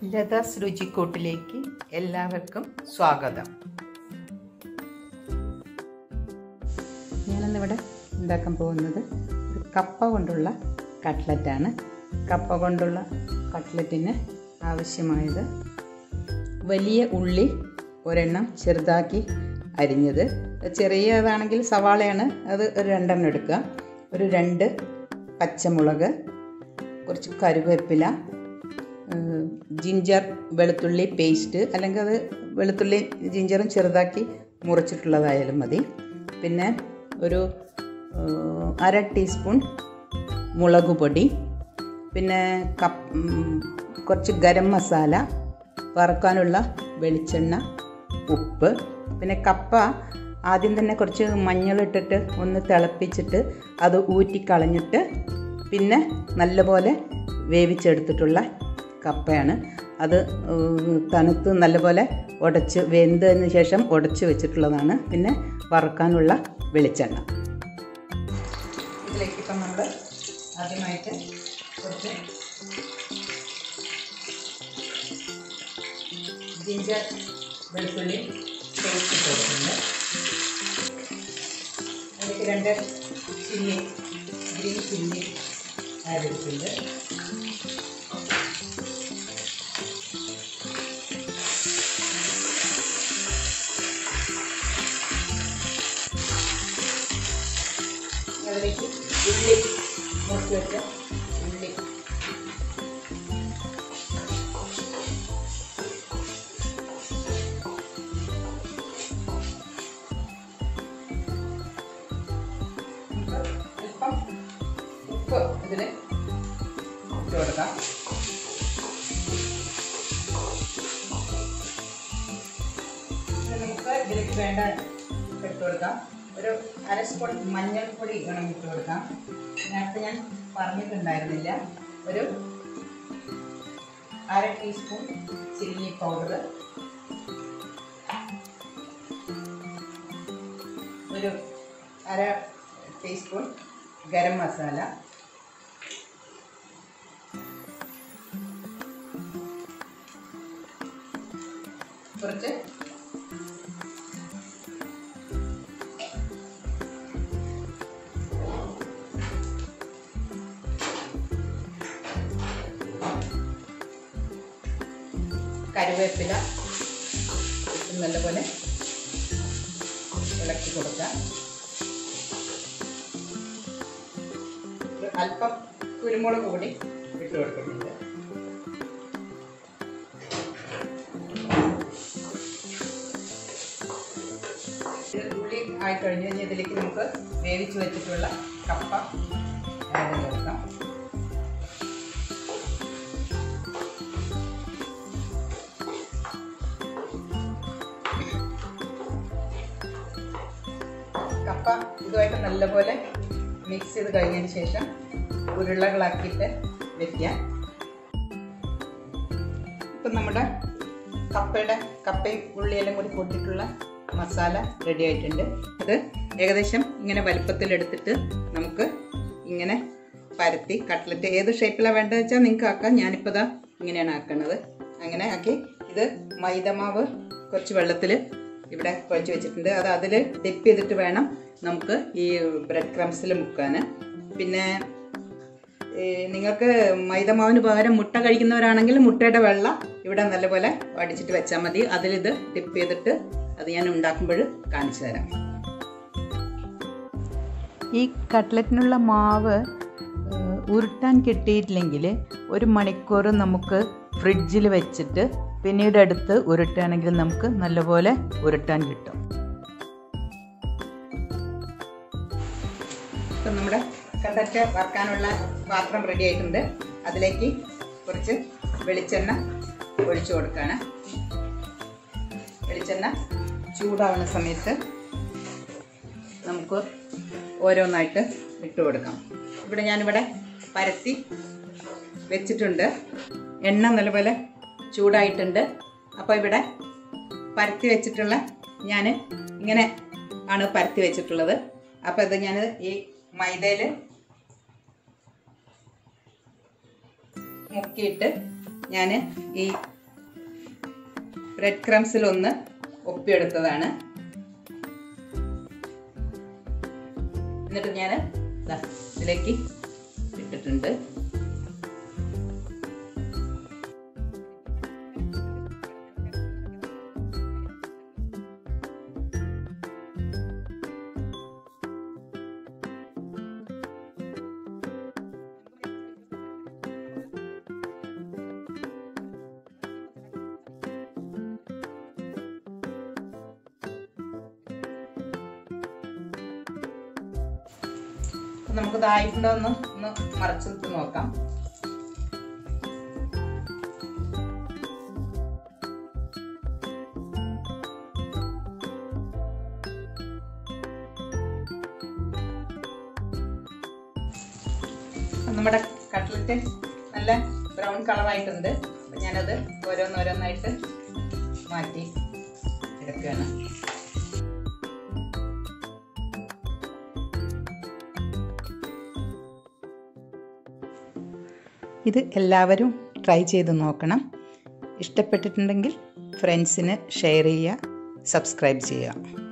ലതാസ് രുചിക്കൂട്ടിലേക്ക് എല്ലാവർക്കും സ്വാഗതം ഞാനിന്നിവിടെ ഉണ്ടാക്കാൻ പോകുന്നത് ഒരു കപ്പ കൊണ്ടുള്ള കട്ട്ലറ്റാണ് കപ്പ കൊണ്ടുള്ള കട്ട്ലറ്റിന് ആവശ്യമായത് വലിയ ഉള്ളി ഒരെണ്ണം ചെറുതാക്കി അരിഞ്ഞത് ചെറിയതാണെങ്കിൽ സവാളയാണ് അത് ഒരു രണ്ടെണ്ണം എടുക്കുക ഒരു രണ്ട് പച്ചമുളക് കുറച്ച് കരുവേപ്പില ഏഹ് ജിഞ്ചർ വെളുത്തുള്ളി പേസ്റ്റ് അല്ലെങ്കിൽ അത് വെളുത്തുള്ളി ജിഞ്ചറും ചെറുതാക്കി മുറിച്ചിട്ടുള്ളതായാലും മതി പിന്നെ ഒരു ഏഹ് അര ടീസ്പൂൺ മുളക് പൊടി പിന്നെ കപ്പ് ഉം, കുറച്ച് ഗരം മസാല വറക്കാനുള്ള വെളിച്ചെണ്ണ ഉപ്പ് പിന്നെ കപ്പ ആദ്യം തന്നെ കുറച്ച് മഞ്ഞളിട്ടിട്ട് ഒന്ന് തിളപ്പിച്ചിട്ട് അത് ഊറ്റിക്കളഞ്ഞിട്ട് പിന്നെ നല്ലപോലെ വേവിച്ചെടുത്തിട്ടുള്ള കപ്പയാണ് അത് ഏഹ്, തണുത്ത് നല്ലപോലെ ഉടച്ച് വെന്തതിന് ശേഷം ഉടച്ച് വെച്ചിട്ടുള്ളതാണ് പിന്നെ വറക്കാനുള്ള വെളിച്ചെണ്ണ ഇതിലേക്ക് ഇപ്പം നമ്മൾ ആദ്യമായിട്ട് കുറച്ച് ജിഞ്ചർ വെളുത്തുള്ളി പേസ്റ്റ് കൊടുക്കുന്നുണ്ട് അതിലേക്ക് രണ്ട് ചില്ലി ഗ്രീൻ ചില്ലി ആഡ് ചെയ്തിട്ടുണ്ട് അതിലേക്ക് ഉള്ളി മുറിച്ച് വെച്ച ഉള്ളി അല്പം ഉപ്പ് ഇതിൽ ഇട്ട് കൊടുക്കാം ഇത് നമുക്ക് ഇതിലേക്ക് വേണ്ട ഇട്ട് കൊടുക്കാം ഒരു അര സ്പൂൺ മഞ്ഞൾപ്പൊടി വേണം ഇട്ട് കൊടുക്കാം നേരത്തെ ഞാൻ പറഞ്ഞിട്ടുണ്ടായിരുന്നില്ല ഒരു അര ടീസ്പൂൺ ചില്ലി പൗഡർ ഒരു അര ടീസ്പൂൺ ഗരം മസാല കുറച്ച് കരുവേപ്പില ഇട്ട് നല്ലപോലെ ഇളക്കി കൊടുക്കാം ഒരു അല്പം കുരുമുളക് കൂടി ഇട്ട് കൊടുക്കുന്നുണ്ട് ഇത് ഉള്ളി ആയി കഴിഞ്ഞ് കഴിഞ്ഞാൽ ഇതിലേക്ക് നമുക്ക് വേവിച്ച് വെച്ചിട്ടുള്ള കപ്പ ആഡ് ചെയ്ത് കൊടുക്കാം കപ്പ ഇതുമായിട്ട് നല്ലപോലെ മിക്സ് ചെയ്ത് കഴിഞ്ഞതിന് ശേഷം ഉരുളകളാക്കിയിട്ട് വെക്കാം ഇപ്പം നമ്മുടെ കപ്പയുടെ കപ്പയും ഉള്ളിയെല്ലാം കൂടി കൂട്ടിയിട്ടുള്ള മസാല റെഡി ആയിട്ടുണ്ട് അത് ഏകദേശം ഇങ്ങനെ വലുപ്പത്തിലെടുത്തിട്ട് നമുക്ക് ഇങ്ങനെ പരത്തി കട്ട്ലറ്റ് ഏത് ഷേപ്പിലാണ് വേണ്ടത് വെച്ചാൽ നിങ്ങൾക്ക് ആക്കാം ഞാനിപ്പോൾ ഇതാ ഇങ്ങനെയാണ് ആക്കുന്നത് അങ്ങനെ ആക്കി ഇത് മൈദമാവ് കുറച്ച് വെള്ളത്തിൽ ഇവിടെ കുഴച്ച് വെച്ചിട്ടുണ്ട് അത് അതിൽ ഡിപ്പ് ചെയ്തിട്ട് വേണം നമുക്ക് ഈ ബ്രെഡ് ക്രംസിൽ മുക്കാൻ പിന്നെ ഏ, നിങ്ങൾക്ക് മൈദമാവിന് പകരം മുട്ട കഴിക്കുന്നവരാണെങ്കിൽ മുട്ടയുടെ വെള്ള ഇവിടെ നല്ലപോലെ അടിച്ചിട്ട് വെച്ചാൽ മതി അതിലിത് ഡിപ്പ് ചെയ്തിട്ട് അത് ഞാൻ ഉണ്ടാക്കുമ്പോൾ കാണിച്ചു തരാം ഈ കട്ട്ലറ്റിനുള്ള മാവ് ഏഹ്, ഉരുട്ടാൻ കിട്ടിയിട്ടില്ലെങ്കിൽ ഒരു മണിക്കൂർ നമുക്ക് ഫ്രിഡ്ജിൽ വെച്ചിട്ട് പിന്നീട് എടുത്ത് ഉരുട്ടുകയാണെങ്കിൽ നമുക്ക് നല്ലപോലെ ഉരുട്ടാൻ കിട്ടും ഇപ്പം നമ്മുടെ കണ്ടറ്റ് വറക്കാനുള്ള പാത്രം റെഡി ആയിട്ടുണ്ട് അതിലേക്ക് കുറച്ച് വെളിച്ചെണ്ണ ഒഴിച്ചു കൊടുക്കുകയാണ് വെളിച്ചെണ്ണ ചൂടാവുന്ന സമയത്ത് നമുക്ക് ഓരോന്നായിട്ട് ഇട്ട് കൊടുക്കാം ഇവിടെ ഞാനിവിടെ പരത്തി വെച്ചിട്ടുണ്ട് എണ്ണ നല്ലപോലെ ചൂടായിട്ടുണ്ട് അപ്പോൾ ഇവിടെ പരത്തി വെച്ചിട്ടുള്ള ഞാൻ ഇങ്ങനെ ആണ് പരത്തി വെച്ചിട്ടുള്ളത് അപ്പോൾ ഇത് ഞാൻ ഈ മൈദയിൽ മുക്കിയിട്ട് ഞാൻ ഈ ബ്രെഡ് ക്രംസിൽ ഒന്ന് ഒപ്പിയെടുത്തതാണ് എന്നിട്ട് ഞാൻ ഇതിലേക്ക് ഇട്ടിട്ടുണ്ട് അപ്പൊ നമുക്ക് ഇതായിട്ടുണ്ടോ എന്ന് ഒന്ന് മറച്ചിട്ട് നോക്കാം അപ്പൊ നമ്മുടെ കട്ട്ലറ്റ് നല്ല ബ്രൗൺ കളറായിട്ടുണ്ട് അപ്പം ഞാനത് ഓരോന്നോരോന്നായിട്ട് മാറ്റി എടുക്കുകയാണ് ഇത് എല്ലാവരും ട്രൈ ചെയ്ത് നോക്കണം ഇഷ്ടപ്പെട്ടിട്ടുണ്ടെങ്കിൽ ഫ്രണ്ട്സിന് ഷെയർ ചെയ്യുക സബ്സ്ക്രൈബ് ചെയ്യുക